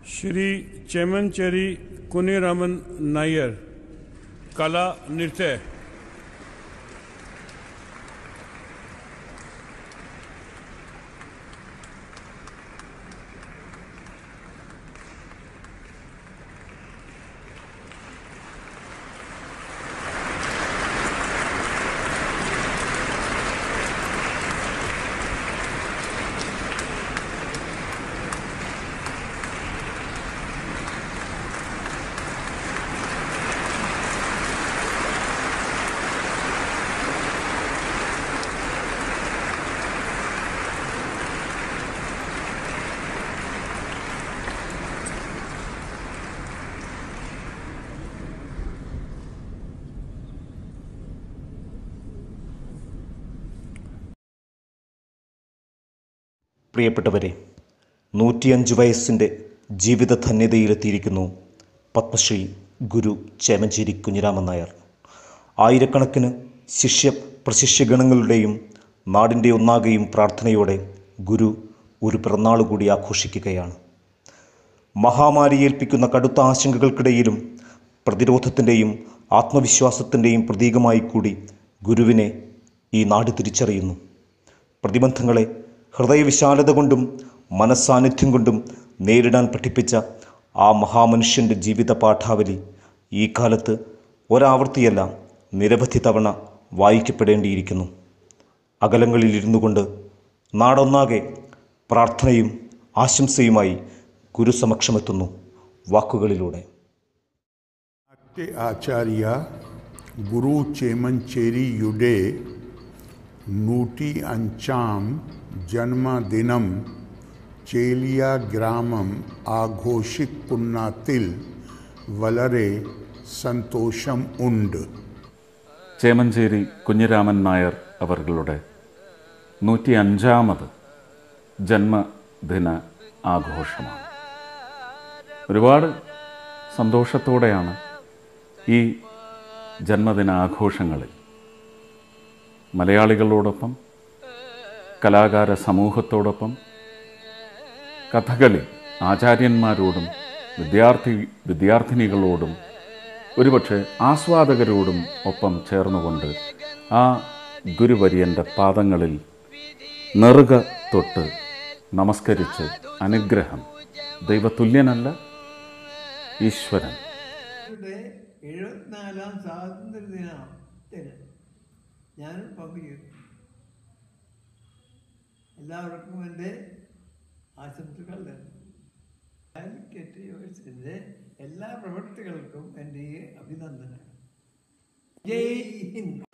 श्री चेमनचेरी कुनीरामन नायर कला नृत्य പ്രിയപ്പെട്ടവരെ നൂറ്റിയഞ്ച് വയസ്സിൻ്റെ ജീവിത ധന്യതയിലെത്തിയിരിക്കുന്നു പത്മശ്രീ ഗുരു ചേമഞ്ചേരി കുഞ്ഞിരാമൻ നായർ ആയിരക്കണക്കിന് ശിഷ്യ പ്രശിഷ്യഗണങ്ങളുടെയും നാടിൻ്റെ ഒന്നാകെയും പ്രാർത്ഥനയോടെ ഗുരു ഒരു പിറന്നാൾ കൂടി ആഘോഷിക്കുകയാണ് മഹാമാരിയേൽപ്പിക്കുന്ന കടുത്ത ആശങ്കകൾക്കിടയിലും പ്രതിരോധത്തിൻ്റെയും ആത്മവിശ്വാസത്തിൻ്റെയും പ്രതീകമായി കൂടി ഗുരുവിനെ ഈ നാട് തിരിച്ചറിയുന്നു പ്രതിബന്ധങ്ങളെ ഹൃദയവിശാലത കൊണ്ടും മനസ്സാന്നിധ്യം കൊണ്ടും നേരിടാൻ പഠിപ്പിച്ച ആ മഹാമനുഷ്യൻ്റെ ജീവിത പാഠാവലി ഈ കാലത്ത് ഒരാവർത്തിയല്ല നിരവധി തവണ വായിക്കപ്പെടേണ്ടിയിരിക്കുന്നു അകലങ്ങളിലിരുന്നു കൊണ്ട് നാടൊന്നാകെ പ്രാർത്ഥനയും ആശംസയുമായി ഗുരുസമക്ഷമെത്തുന്നു വാക്കുകളിലൂടെ नाट्य आचार्य गुरु चेमंचेरी नूटी अंचाम जन्मदिनं ചേലിയ ഗ്രാമം ആഘോഷിക്കുന്നതിൽ വളരെ സന്തോഷം ഉണ്ട് ചേമഞ്ചേരി കുഞ്ഞിരാമൻ നായർ അവர்களுടെ നൂറ്റി അഞ്ചാമത് ജന്മദിന ആഘോഷമാണ് ഒരുപാട് സന്തോഷത്തോടെയാണ് ഈ ജന്മദിന ആഘോഷങ്ങളിൽ മലയാളികളോടൊപ്പം കലാകാര സമൂഹത്തോടൊപ്പം കഥകളി ആചാര്യന്മാരോടും വിദ്യാർത്ഥി വിദ്യാർത്ഥിനികളോടും ഒരുപക്ഷെ ആസ്വാദകരോടും ഒപ്പം ചേർന്നുകൊണ്ട് ആ ഗുരുവര്യൻ്റെ പാദങ്ങളിൽ നെറുക തൊട്ട് നമസ്കരിച്ച് അനുഗ്രഹം ദൈവതുല്യനല്ല ഈശ്വരൻ യുടെ എഴുപത്തിനാലാം സ്വാതന്ത്ര്യ ദിനത്തിന് ഞാനും പങ്കുചേർന്നു എല്ലാവർക്കും എൻ്റെ ആശംസകൾ തന്നു കാലിക്കറ്റ് യൂണിവേഴ്സിറ്റിൻ്റെ എല്ലാ പ്രവൃത്തികൾക്കും എൻ്റെ ഈ അഭിനന്ദനം ജയ് ഹിന്ദ്